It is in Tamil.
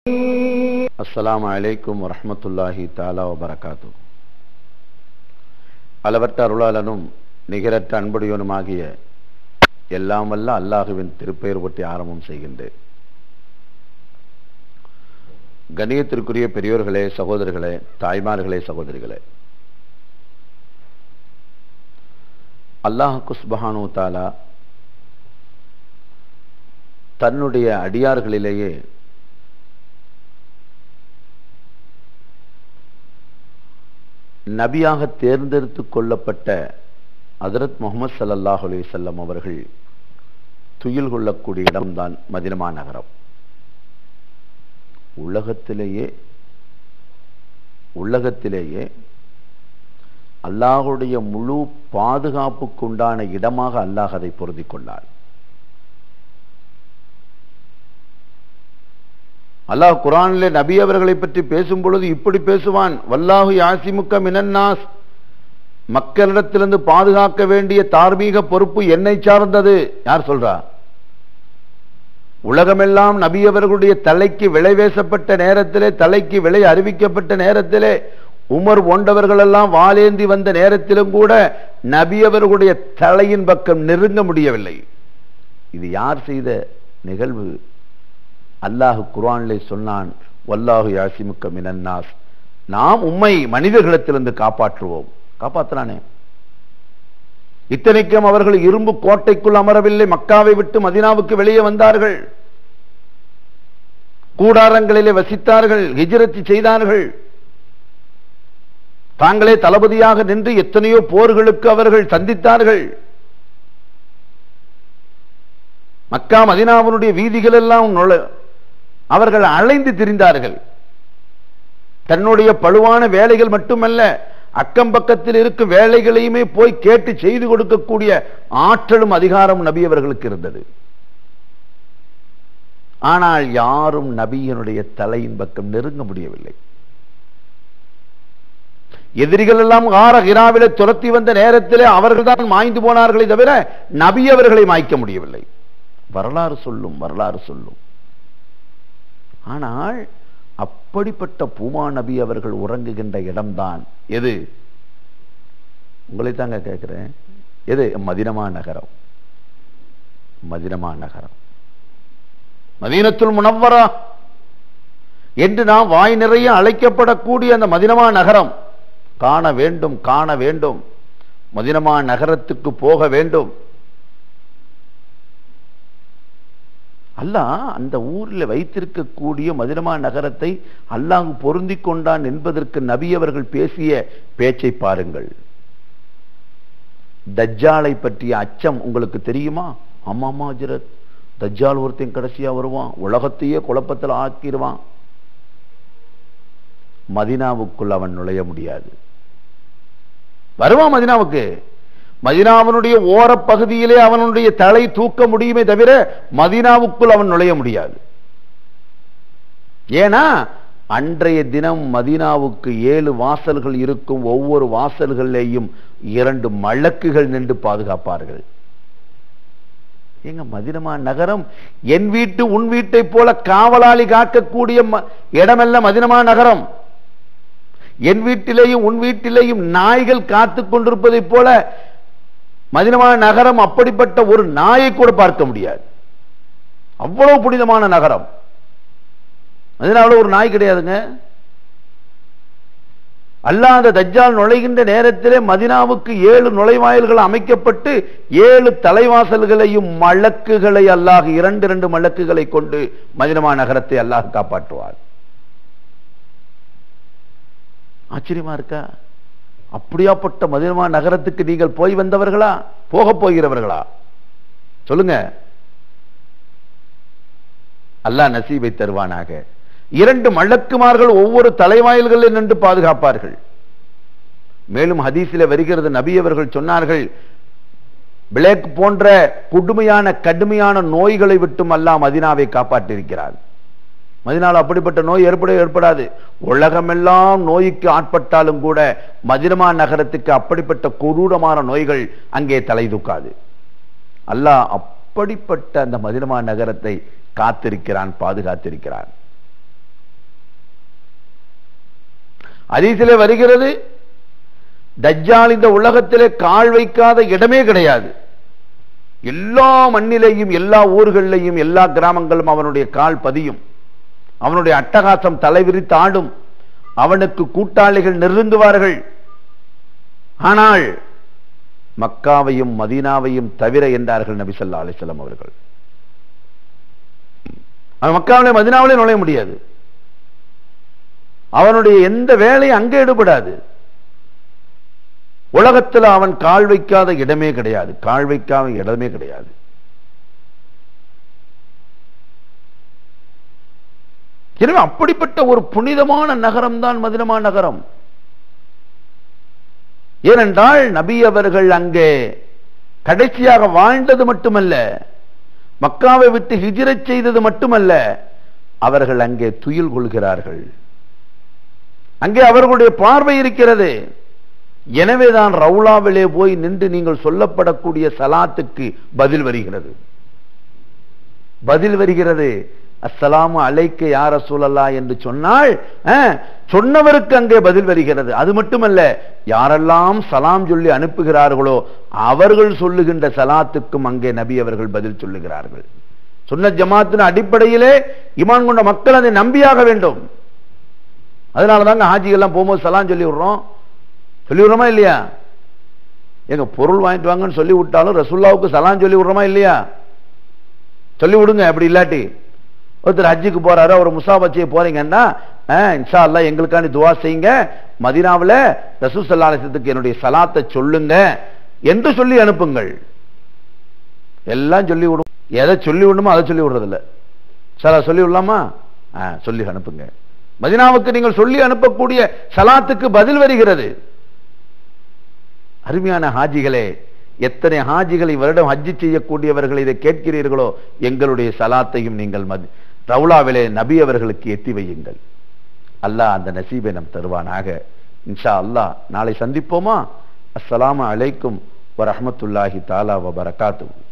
அஸ்ஸலாமு அலைக்கும் வரஹ்மத்துல்லாஹி தாலா வபரகாத்து அளவற்ற அருளாளனும் நிகரற்ற அன்புடையவனுமாகிய எல்லாம் வல்ல அல்லாஹுவின் திருப்பெயர் பற்றி ஆரம்பம் செய்கின்றேன் கணியத்திற்குரிய பெரியோர்களே சகோதரர்களே தாய்மார்களே சகோதரிகளே அல்லாஹ் குஸ்பஹானு தாலா தன்னுடைய அடியார்களிலேயே நபியாக தேர்ந்தெடுத்து கொள்ளப்பட்ட ஹதரத் முகமது சல்லல்லாஹ் அலைவசல்லம் அவர்கள் துயில் கொள்ளக்கூடிய இடம்தான் மதினமா நகரம் உலகத்திலேயே உலகத்திலேயே அல்லாஹுடைய முழு பாதுகாப்புக்குண்டான இடமாக அல்லாஹ் அதை பொருந்தி கொண்டார் அல்லாஹ் குரானிலே நபி அவர்களை பற்றி பேசும் பொழுது இப்படி பேசுவான் வல்லாஹு யாசிமுக்க மினன்னாஸ் மக்களிடத்திலிருந்து பாதுகாக்க வேண்டிய தார்மீக பொறுப்பு என்னை சார்ந்தது யார் சொல்றா உலகமெல்லாம் நபி அவர்களுடைய தலைக்கு விலை வேசப்பட்ட நேரத்திலே தலைக்கு விலை அறிவிக்கப்பட்ட நேரத்திலே உமர் போன்றவர்கள் எல்லாம் வாலேந்தி வந்த நேரத்திலும் கூட நபி அவர்களுடைய தலையின் பக்கம் நெருங்க முடியவில்லை இது யார் செய்த நிகழ்வு அல்லாஹு குர்ஆனிலே சொன்னான் வல்லாஹு யாசிமுக்க மினன்னாஸ் நாம் உம்மை மனிதர்களிடத்திலிருந்து காப்பாற்றுவோம் காப்பாத்துறானே இத்தனைக்கும் அவர்கள் இரும்பு கோட்டைக்குள் அமரவில்லை மக்காவை விட்டு மதினாவுக்கு வெளியே வந்தார்கள் கூடாரங்களிலே வசித்தார்கள் ஹிஜரத்து செய்தார்கள் தாங்களே தளபதியாக நின்று எத்தனையோ போர்களுக்கு அவர்கள் சந்தித்தார்கள் மக்கா மதினாவினுடைய வீதிகள் எல்லாம் அவர்கள் அலைந்து திரிந்தார்கள் தன்னுடைய பழுவான வேலைகள் மட்டுமல்ல அக்கம் பக்கத்தில் இருக்கும் வேலைகளையுமே போய் கேட்டு செய்து கொடுக்கக்கூடிய ஆற்றலும் அதிகாரம் நபி அவர்களுக்கு இருந்தது ஆனால் யாரும் நபியினுடைய தலையின் பக்கம் நெருங்க முடியவில்லை எதிரிகள் எல்லாம் ஆற கிராவில துரத்தி வந்த நேரத்திலே அவர்கள் தான் மாய்ந்து போனார்களே தவிர நபி அவர்களை மாய்க்க முடியவில்லை வரலாறு சொல்லும் வரலாறு சொல்லும் ஆனால் அப்படிப்பட்ட பூமா நபி அவர்கள் உறங்குகின்ற இடம்தான் எது உங்களை தாங்க கேட்கிறேன் எது மதினமா நகரம் மதினமா நகரம் மதீனத்துல் முனவ்வரா என்று நாம் வாய் நிறைய அழைக்கப்படக்கூடிய அந்த மதினமா நகரம் காண வேண்டும் காண வேண்டும் மதினமா நகரத்துக்கு போக வேண்டும் அல்லாஹ் அந்த ஊரில் வைத்திருக்கக்கூடிய மதினமா நகரத்தை அல்லாஹ் பொருந்தி கொண்டான் என்பதற்கு நபி அவர்கள் பேசிய பேச்சை பாருங்கள் தஜ்ஜாலை பற்றிய அச்சம் உங்களுக்கு தெரியுமா ஆமாமா ஜிரத் தஜ்ஜால் ஒருத்தன் கடைசியா வருவான் உலகத்தையே குழப்பத்தில் ஆக்கிடுவான் மதினாவுக்குள் அவன் நுழைய முடியாது வருவான் மதினாவுக்கு மதினாவனுடைய ஓர பகுதியிலே அவனுடைய தலை தூக்க முடியுமே தவிர மதினாவுக்குள் அவன் நுழைய முடியாது ஏன்னா அன்றைய தினம் மதினாவுக்கு ஏழு வாசல்கள் இருக்கும் ஒவ்வொரு வாசல்களிலேயும் இரண்டு மலக்குகள் நின்று பாதுகாப்பார்கள் எங்க மதினமா நகரம் என் வீட்டு உன் வீட்டை போல காவலாளி காக்கக்கூடிய இடமல்ல மதினமா நகரம் என் வீட்டிலேயும் உன் வீட்டிலேயும் நாய்கள் காத்து கொண்டிருப்பதை போல மதினமா நகரம் அப்படிப்பட்ட ஒரு நாயை கூட பார்க்க முடியாது அவ்வளவு புனிதமான நகரம் மதினாவில் ஒரு நாய் கிடையாதுங்க அல்லாத தஜ்ஜால் நுழைகின்ற நேரத்திலே மதினாவுக்கு ஏழு நுழைவாயில்கள் அமைக்கப்பட்டு ஏழு தலைவாசல்களையும் மலக்குகளை அல்லாஹ் இரண்டு இரண்டு மலக்குகளை கொண்டு மதினமா நகரத்தை அல்லாஹ் காப்பாற்றுவார் ஆச்சரியமா இருக்கா அப்படியாப்பட்ட மதினமா நகரத்துக்கு நீங்கள் போய் வந்தவர்களா போக போகிறவர்களா சொல்லுங்க அல்லாஹ் நசீபை தருவானாக இரண்டு மலக்குமார்கள் ஒவ்வொரு தலைவாயில்களில் நின்று பாதுகாப்பார்கள் மேலும் ஹதீஸில் வருகிறது நபி அவர்கள் சொன்னார்கள் பிளேக் போன்ற கொடுமையான கடுமையான நோய்களை விட்டும் அல்லாஹ் மதினாவை காப்பாற்றிருக்கிறார் மதினால் அப்படிப்பட்ட நோய் ஏற்பட ஏற்படாது உலகமெல்லாம் நோய்க்கு ஆட்பட்டாலும் கூட மதினமா நகரத்துக்கு அப்படிப்பட்ட கொடூரமான நோய்கள் அங்கே தலை தூக்காது அல்லாஹ் அப்- அப்படிப்பட்ட அந்த மதினமா நகரத்தை காத்திருக்கிறான் பாதுகாத்திருக்கிறான் அதீசிலே வருகிறது தஜ்ஜால் இந்த உலகத்திலே கால் வைக்காத இடமே கிடையாது எல்லா மண்ணிலேயும் எல்லா ஊர்களிலேயும் எல்லா கிராமங்களும் அவனுடைய கால் பதியும் அவனுடைய அட்டகாசம் தலைவிரித்து ஆடும் அவனுக்கு கூட்டாளிகள் நெருங்குவார்கள் ஆனால் மக்காவையும் மதீனாவையும் தவிர என்றார்கள் நபி ஸல்லல்லாஹு அலைஹி வஸல்லம் அவர்கள் அவன் மக்காவிலே மதீனாவிலே நுழைய முடியாது அவனுடைய எந்த வேலையும் அங்கே ஈடுபடாது உலகத்தில் அவன் கால் வைக்காத இடமே கிடையாது கால் வைக்காத இடமே கிடையாது எனவே அப்படிப்பட்ட ஒரு புனிதமான நகரம் தான் மதினமா நகரம் ஏனென்றால் நபி அவர்கள் அங்கே கடைசியாக வாழ்ந்தது மட்டுமல்ல மக்காவை விட்டு ஹிஜ்ரத் செய்தது மட்டுமல்ல அவர்கள் அங்கே துயில் கொள்கிறார்கள் அங்கே அவர்களுடைய பார்வை இருக்கிறது எனவேதான் ரவுலாவிலே போய் நின்று நீங்கள் சொல்லப்படக்கூடிய சலாத்துக்கு பதில் வருகிறது பதில் வருகிறது அஸ்ஸலாமு அலைக்க யார சூழல்லா என்று சொன்னால் அஹ், சொன்னவருக்கு அங்கே பதில் வருகிறது அது மட்டுமல்ல யாரெல்லாம் சலாம் சொல்லி அனுப்புகிறார்களோ அவர்கள் சொல்லுகின்ற சலாத்துக்கும் அங்கே நபி அவர்கள் பதில் சொல்லுகிறார்கள் சொன்ன ஜமாத்தின் அடிப்படையிலே இமான் கொண்ட மக்கள் அதை நம்பியாக வேண்டும் அதனால தாங்க ஹாஜிகள்லாம் போகும்போது சலாம் சொல்லி விடுறோம் சொல்லி விடுறோமா இல்லையா எங்க பொருள் வாங்கிட்டு வாங்கன்னு சொல்லி விட்டாலும் ரசுல்லாவுக்கு சலாம் சொல்லி விடுறோமா இல்லையா சொல்லி விடுங்க அப்படி இல்லாட்டி ஒருத்தர் ஹஜ்ஜுக்கு போறாரு ஒரு முசாபச்சியை போறீங்கன்னா அஹ், இன்ஷா அல்லாஹ் எங்களுக்காண்டி துவா செய்யுங்க மதீனாவுல ரசூல் ஸல்லல்லாஹு அலைஹி வஸல்லத்துக்கு என்னுடைய சலாத்தை சொல்லுங்க என்று சொல்லி அனுப்புங்கள் எல்லாம் சொல்லி விடும் எதை சொல்லி விடணுமோ அதை சொல்லி விடுறதில்ல சலா சொல்லி விடலாமா ஆ, சொல்லி அனுப்புங்க மதினாவுக்கு நீங்கள் சொல்லி அனுப்பக்கூடிய சலாத்துக்கு பதில் வருகிறது அருமையான ஹாஜிகளே எத்தனை ஹாஜிகளை வருடம் ஹஜ்ஜி செய்யக்கூடியவர்கள் இதை கேட்கிறீர்களோ எங்களுடைய சலாத்தையும் நீங்கள் மதி ரவுலாவிலே நபி அவர்களுக்கு எத்தி வையுங்கள் அல்லாஹ் அந்த நசீபை நம் தருவானாக இன்ஷா அல்லாஹ் நாளை சந்திப்போமா அஸ்ஸலாமு அலைக்கும் வரஹ்மத்துல்லாஹி தாலா வ பரகாத்துஹு